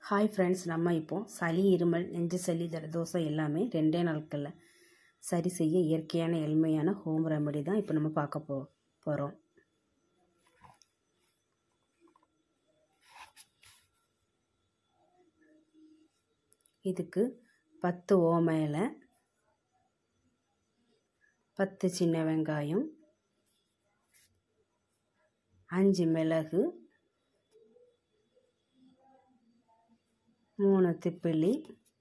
hi friends நம்ம இப்போ சளி இருமல் நெஞ்சு சளி ஜலதோஷம் எல்லாமே ரெண்டே நாட்களில் சரி செய்ய இயற்கையான எளிமையான ஹோம் ரெமெடி தான் இப்போ நம்ம பார்க்க போ போகிறோம் இதுக்கு பத்து ஓம இலை பத்து சின்ன வெங்காயம் அஞ்சு மிளகு மூணு திப்பிலி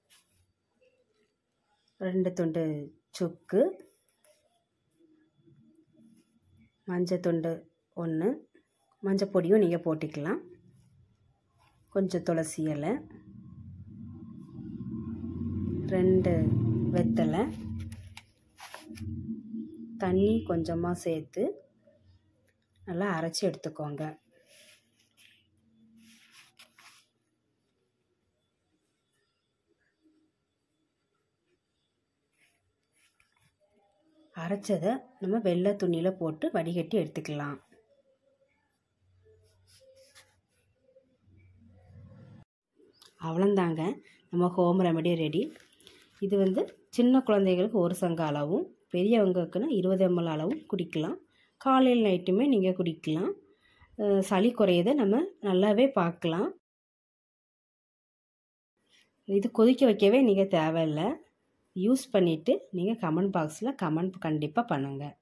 ரெண்டு துண்டு சுக்கு மஞ்சள் துண்டு ஒன்று மஞ்சள் பொடியும் நீங்கள் போட்டிக்கலாம் கொஞ்சம் துளசி இலை ரெண்டு வெத்தலை தண்ணி கொஞ்சமாக சேர்த்து நல்லா அரைச்சி எடுத்துக்கோங்க அரைச்சதை நம்ம வெள்ளை துணியில் போட்டு வடிகட்டி எடுத்துக்கலாம் அவ்வளோந்தாங்க நம்ம ஹோம் ரெமெடி ரெடி இது வந்து சின்ன குழந்தைகளுக்கு ஒரு சங்க அளவும் பெரியவங்களுக்குன்னா இருபது எம்எல் அளவும் குடிக்கலாம் காலையில் நைட்டுமே நீங்கள் குடிக்கலாம் சளி குறையதை நம்ம நல்லாவே பார்க்கலாம் இது கொதிக்க வைக்கவே நீங்கள் தேவையில்லை யூஸ் பண்ணிவிட்டு நீங்கள் கமெண்ட் பாக்ஸில் கமெண்ட் கண்டிப்பாக பண்ணுங்கள்